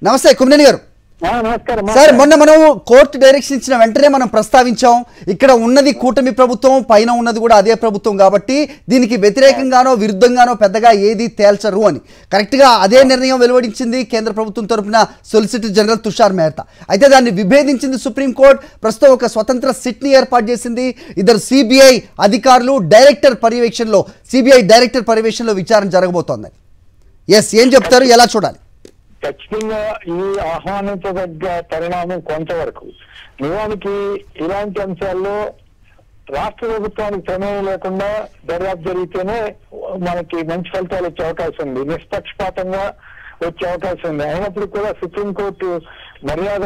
నమస్తే కుమ్మినేని గారు ఆ, నమస్కారం సార్ మొన్న మనం కోర్టు డైరెక్షన్ ఇచ్చిన వెంటనే మనం ప్రస్తావించాం ఇక్కడ ఉన్నది కూటమి ప్రభుత్వం పైన ఉన్నది కూడా అదే ప్రభుత్వం కాబట్టి దీనికి వ్యతిరేకంగానో విరుద్ధంగానో పెద్దగా ఏది తేల్చరు అని కరెక్ట్గా అదే నిర్ణయం వెలువడించింది కేంద్ర ప్రభుత్వం తరపున సొలిసిటర్ జనరల్ తుషార్ మెహతా అయితే దాన్ని విభేదించింది సుప్రీంకోర్టు ప్రస్తుతం ఒక స్వతంత్ర సిట్ని ఏర్పాటు చేసింది ఇద్దరు సిబిఐ అధికారులు డైరెక్టర్ పర్యవేక్షణలో సిబిఐ డైరెక్టర్ పర్యవేక్షణలో విచారణ జరగబోతోంది ఎస్ ఏం చెప్తారు ఎలా చూడాలి ఖచ్చితంగా ఈ ఆహ్వానించదగ్గ పరిణామం కొంతవరకు నిజానికి ఇలాంటి అంశాల్లో రాష్ట్ర ప్రభుత్వానికి ప్రమేయం లేకుండా దర్యాప్తు జరిగితేనే మనకి మంచి ఫలితాలు వచ్చే అవకాశం ఉంది నిష్పక్షపాతంగా వచ్చే అవకాశం ఉంది అయినప్పుడు కూడా సుప్రీంకోర్టు మర్యాద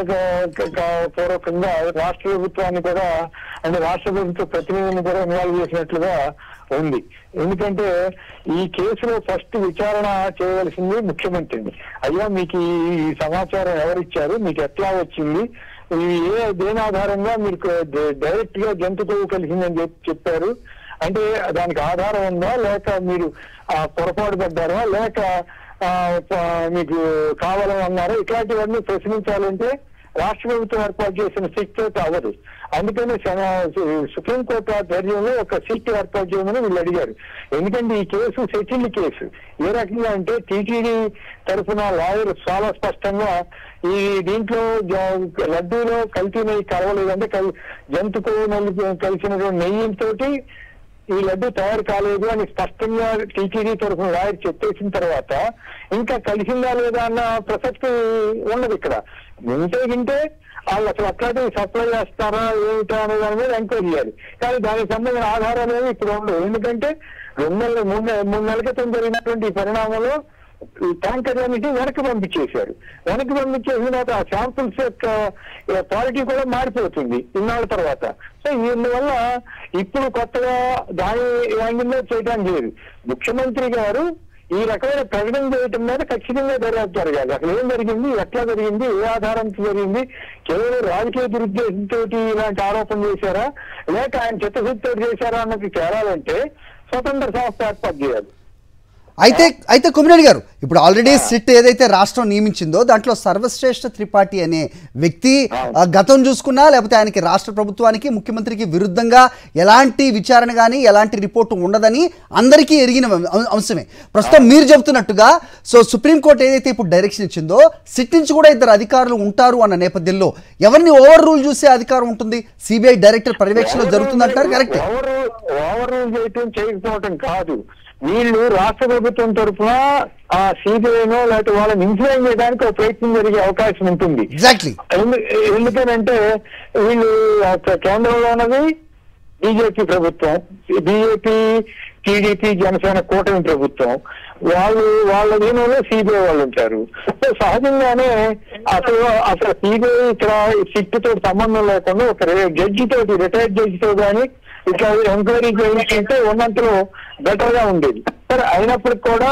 పూర్వకంగా రాష్ట్ర ప్రభుత్వాన్ని కూడా అంటే రాష్ట్ర ప్రభుత్వ ప్రతినిధిని కూడా ఇన్వాల్వ్ చేసినట్లుగా ఉంది ఎందుకంటే ఈ కేసులో ఫస్ట్ విచారణ చేయవలసింది ముఖ్యమంత్రిని అయ్యా మీకు ఈ సమాచారం ఎవరిచ్చారు మీకు ఎట్లా వచ్చింది ఇది ఏ దేని ఆధారంగా మీకు డైరెక్ట్ గా జంతువు కలిసిందని చెప్పి చెప్పారు అంటే దానికి ఆధారం ఉందా లేక మీరు ఆ పొరపాటు పడ్డారా లేక ఆ, ప- మీకు కావాలని అన్నారా ఇట్లాంటివన్నీ ప్రశ్నించాలంటే రాష్ట్ర ప్రభుత్వం ఏర్పాటు చేసిన సిట్ తోటి అవ్వదు అందుకని సెన- సు- సుప్రీంకోర్టు ఆధ్వర్యంలో ఒక సిట్ ఏర్పాటు చేయమని వీళ్ళు అడిగారు ఎందుకంటే ఈ కేసు సెటిల్డ్ కేసు ఏ రకంగా అంటే టీటీడీ తరఫున లాయర్ చాలా స్పష్టంగా ఈ దీంట్లో జ- లడ్డూలో కల్తీ నెయ్యి కలవలేదు అంటే కల్- జంతు కొవ్వు నెయ్యి కలిసినటువంటి నెయ్యితోటి ఈ లడ్డు తయారు కాలేదు అని స్పష్టంగా టీటీడీ తరఫున లాయర్ చెప్పేసిన తర్వాత ఇంకా కలిసిందా లేదా అన్న ప్రసక్తి ఉన్నది ఇక్కడ ఉంటే వింటే వాళ్ళు అసలు అట్లాంటివి సప్లై చేస్తారా ఏమిటా అనే దాని మీద ఎంక్వైరీ చేయాలి కానీ దానికి సంబంధించిన ఆధారాలు ఏమి ఇప్పుడు ఉండవు ఎందుకంటే రెండు నెలలు మూడు నె- మూడు నెలల క్రితం జరిగినటువంటి ఈ పరిణామంలో ఈ ట్యాంకర్లన్నిటి వెనక్కి పంపించేశారు వెనక్కి పంపించేసిన తర్వాత ఆ శాంపుల్స్ యొక్క క్వాలిటీ కూడా మారిపోతుంది ఇన్నాళ్ళ తర్వాత సో ఇందువల్ల ఇప్పుడు కొత్తగా దాని యాంగిల్లో చేయడానికి లేదు ముఖ్యమంత్రి గారు ఈ రకమైన ప్రకటన చేయటం మీద ఖచ్చితంగా దర్యాప్తు జరగాలి అసలు ఏం జరిగింది ఎట్లా జరిగింది ఏ ఆధారంతో జరిగింది కేవలం రాజకీయ దురుద్దేశంతో ఇలాంటి ఆరోపణ చేశారా లేక ఆయన చిత్తశుద్ధితో చేశారా అన్నది తేలాలంటే స్వతంత్ర సంస్థ ఏర్పాటు చేయాలి అయితే అయితే కుమిరెడ్డి గారు ఇప్పుడు ఆల్రెడీ సిట్ ఏదైతే రాష్ట్రం నియమించిందో దాంట్లో సర్వశ్రేష్ఠ త్రిపాఠి అనే వ్యక్తి ఆ, గతం చూసుకున్నా లేకపోతే ఆయనకి రాష్ట్ర ప్రభుత్వానికి ముఖ్యమంత్రికి విరుద్ధంగా ఎలాంటి విచారణ కానీ ఎలాంటి రిపోర్టు ఉండదని అందరికీ ఎరిగిన అం- అంశమే ప్రస్తుతం మీరు చెబుతున్నట్టుగా సో సుప్రీంకోర్టు ఏదైతే ఇప్పుడు డైరెక్షన్ ఇచ్చిందో సిట్ నుంచి కూడా ఇద్దరు అధికారులు ఉంటారు అన్న నేపథ్యంలో ఎవరిని ఓవర్ రూల్ చూసే అధికారం ఉంటుంది సిబిఐ డైరెక్టర్ పర్యవేక్షణలో జరుగుతుందంటారు కరెక్ట్ ఓవర్ ఓవర్ రూల్ చేయటం చేయకపోవటం కాదు వీళ్ళు రాష్ట్ర ప్రభుత్వం తరఫున ఆ సిబిఐనో లేకపోతే వాళ్ళని ఇన్ఫ్లుయెన్స్ చేయడానికి ఒక ప్రయత్నం జరిగే అవకాశం ఉంటుంది ఎగ్జాక్ట్లీ ఎందు- ఎందుకనంటే వీళ్ళు ఒక కేంద్రంలో ఉన్నది బీజేపీ ప్రభుత్వం బీజేపీ టీడీపీ జనసేన కూటమి ప్రభుత్వం వాళ్ళు వాళ్ళ దీనిలో సిబిఐ వాళ్ళు ఉంటారు సో సహజంగానే అసలు అసలు సిబిఐ ఇక్కడ సిట్ తోటి సంబంధం లేకుండా ఒక జడ్జి తోటి రిటైర్డ్ జడ్జి తో కానీ ఇట్లా ఎంక్వైరీ చేయించుకుంటే ఉన్నంతలో బెటర్ గా ఉండేది సరే అయినప్పటికి కూడా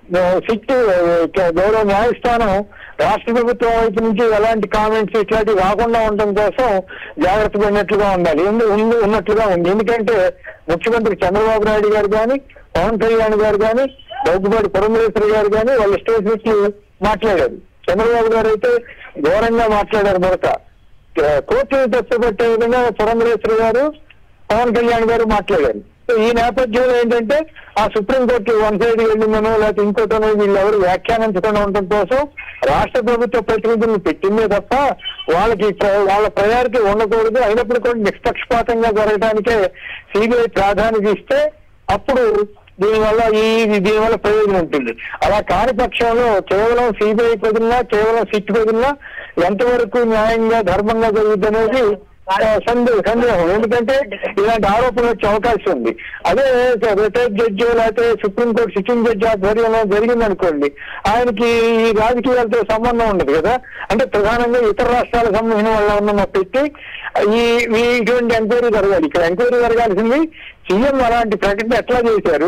సిట్ గౌరవ న్యాయస్థానం రాష్ట్ర ప్రభుత్వం వైపు నుంచి ఎలాంటి కామెంట్స్ ఇట్లాంటివి రాకుండా ఉండడం కోసం జాగ్రత్త పడినట్లుగా ఉండాలి ఎందు- ఉంది- ఉన్నట్లుగా ఉంది ఎందుకంటే ముఖ్యమంత్రి చంద్రబాబు నాయుడు గారు కానీ పవన్ కళ్యాణ్ గారు కానీ దగ్గుబాటి పురంధరేశ్వరి గారు కానీ వాళ్ళ స్టేట్మెంట్ మాట్లాడారు చంద్రబాబు గారు అయితే ఘోరంగా మాట్లాడారు మొదట కోర్టుని తప్పబట్టే విధంగా పురంధరేశ్వరి గారు పవన్ కళ్యాణ్ గారు మాట్లాడారు సో ఈ నేపథ్యంలో ఏంటంటే ఆ సుప్రీంకోర్టు వన్ సైడ్ వెళ్ళిందనో లేకపోతే ఇంకోటనో వీళ్ళు ఎవరు వ్యాఖ్యానించకుండా ఉండటం కోసం రాష్ట్ర ప్రభుత్వ ప్రతినిధులను పెట్టిందే తప్ప వాళ్ళకి ప్ర- వాళ్ళ ప్రయారిటీ ఉండకూడదు అయినప్పుడు కూడా నిష్పక్షపాతంగా జరగడానికే సిబిఐ ప్రాధాన్యత ఇస్తే అప్పుడు దీనివల్ల ఈ దీనివల్ల ప్రయోజనం ఉంటుంది అలా కాని పక్షంలో కేవలం సిబిఐ వదిలినా కేవలం సిట్ వదిలినా ఎంతవరకు న్యాయంగా ధర్మంగా జరుగుతుంది అనేది ఆ, సందే సందేహం ఎందుకంటే ఇలాంటి ఆరోపణలు వచ్చే అవకాశం ఉంది అదే రిటైర్డ్ జడ్జి లేకపోతే సుప్రీంకోర్టు సిట్టింగ్ జడ్జి ఆధ్వర్యంలో జరిగింది అనుకోండి ఆయనకి ఈ రాజకీయాలతో సంబంధం ఉండదు కదా అంటే ప్రధానంగా ఇతర రాష్ట్రాలకు సంబంధించిన వాళ్ళ ఉన్న పెట్టి ఈ ఈ ఇటువంటి ఎంక్వైరీ జరగాలి ఇక్కడ ఎంక్వైరీ జరగాల్సింది సీఎం అలాంటి ప్రకటన ఎట్లా చేశారు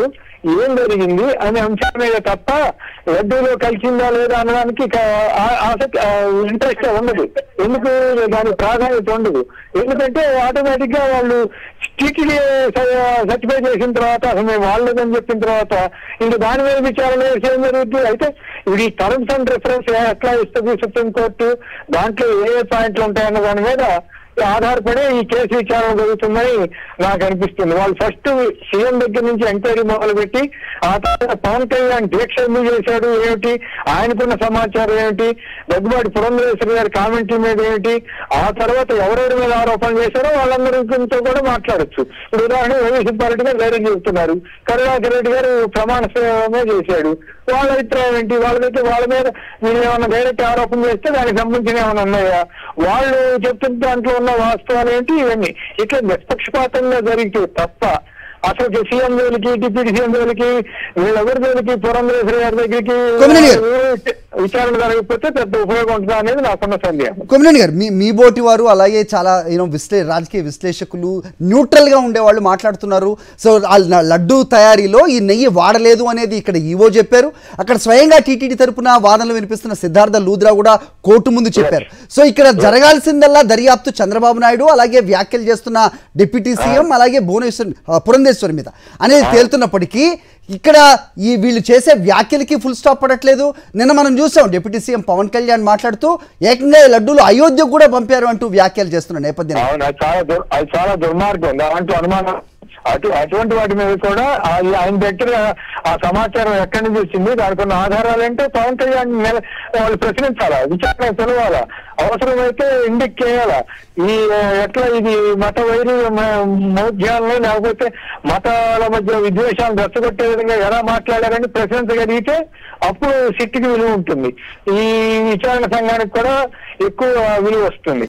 ఏం జరిగింది అనే అంశం మీద తప్ప లడ్డూలో కలిసిందా లేదా అనడానికి ఇక ఆ- ఆసక్తి ఇంట్రెస్ట్ ఉండదు ఎందుకు దానికి ప్రాధాన్యత ఉండదు ఎందుకంటే ఆటోమేటిక్ గా వాళ్ళు టీటీడీ సర్టిఫై చేసిన తర్వాత అసలు మేము వాళ్ళదని చెప్పిన తర్వాత ఇంకా దాని మీద విచారణ చేసి ఏం జరుగుతుంది అయితే ఇది టర్మ్స్ అండ్ రిఫరెన్స్ ఎట్లా ఇస్తుంది సుప్రీంకోర్టు దాంట్లో ఏ ఏ పాయింట్లు ఉంటాయన్న దాని మీద ఆధారపడి ఈ కేసు విచారణ జరుగుతుందని నాకు అనిపిస్తుంది వాళ్ళు ఫస్ట్ సీఎం దగ్గర నుంచి ఎంక్వైరీ మొదలుపెట్టి ఆ తర్వాత పవన్ కళ్యాణ్ దీక్ష ఎందుకు చేశాడు ఏమిటి ఆయనకున్న సమాచారం ఏమిటి దగ్గుబాటి పురంధరేశ్వరి గారి కామెంట్ల మీద ఏమిటి ఆ తర్వాత ఎవరెవరి మీద ఆరోపణలు చేశారో వాళ్ళందరితో కూడా మాట్లాడొచ్చు ఇప్పుడు ఉదాహరణ రవి సుబ్బారెడ్డి గారు ధైర్యం చెబుతున్నారు కరుణాకర్ రెడ్డి గారు ప్రమాణ స్వీకారమే చేశాడు వాళ్ళ అభిప్రాయం ఏంటి వాళ్ళ దగ్గర వాళ్ళ మీద మీరు ఏమైనా డైరెక్ట్ ఆరోపణ చేస్తే దానికి సంబంధించిన ఏమైనా ఉన్నాయా వాళ్ళు చెప్తున్న దాంట్లో ఉన్న వాస్తవాలు ఏంటి ఇవన్నీ ఇట్లా నిష్పక్షపాతంగా జరిగితే తప్ప అసలు సీఎం జోలికి డిప్యూటీ సీఎం జోలికి వీళ్ళెవరి జోలికి పురంధరేశ్వరి గారి దగ్గరికి కొమ్మినేని గారు. విచారణ జరగకపోతే పెద్ద ఉపయోగం ఉంటుందా అనేది నాకున్న సందేహం కొమ్మినేని గారు మీ మీ బోటి వారు అలాగే చాలా యూనో విశ్లే రాజకీయ విశ్లేషకులు న్యూట్రల్ గా ఉండేవాళ్ళు మాట్లాడుతున్నారు సో ఆ ల- లడ్డు తయారీలో ఈ నెయ్యి వాడలేదు అనేది ఇక్కడ ఈవో చెప్పారు అక్కడ స్వయంగా టీటీడీ తరపున వాదనలు వినిపిస్తున్న సిద్ధార్థ లూద్రా కూడా కోర్టు ముందు చెప్పారు సో ఇక్కడ జరగాల్సిందల్లా దర్యాప్తు చంద్రబాబు నాయుడు అలాగే వ్యాఖ్యలు చేస్తున్న డిప్యూటీ సీఎం అలాగే భువనేశ్వర్ ఆ, పురంధేశ్వరి మీద అనేది తేలుతున్నప్పటికీ ఇక్కడ ఈ వీళ్ళు చేసే వ్యాఖ్యలకి ఫుల్ స్టాప్ పడట్లేదు నిన్న మనం చూసాం డిప్యూటీ సీఎం పవన్ కళ్యాణ్ మాట్లాడుతూ ఏకంగా ఈ లడ్డూలు అయోధ్యకు కూడా పంపారు అంటూ వ్యాఖ్యలు చేస్తున్న నేపథ్యంలో అవును అది చాలా దుర్- అది చాలా దుర్మార్గం దాంట్లో అనుమానం అటు అటువంటి వాటి మీద కూడా ఆ- ఆయన దగ్గర ఆ సమాచారం ఎక్కడి నుంచి వచ్చింది దానికి ఉన్న ఆధారాలు ఏంటో పవన్ కళ్యాణ్ నిల- వాళ్ళు ప్రశ్నించాలా విచారణ పిలవాలా అవసరమైతే ఇండిక్ చేయాలా ఈ ఆ, ఎట్లా ఇది మత వైరు మౌఢ్యాలను లేకపోతే మతాల మధ్య విద్వేషాలను రెచ్చగొట్టే విధంగా ఎలా మాట్లాడారని ప్రశ్నించగలిగితే అప్పుడు సిట్టికి విలువ ఉంటుంది ఈ విచారణ సంఘానికి కూడా ఎక్కువ విలువ వస్తుంది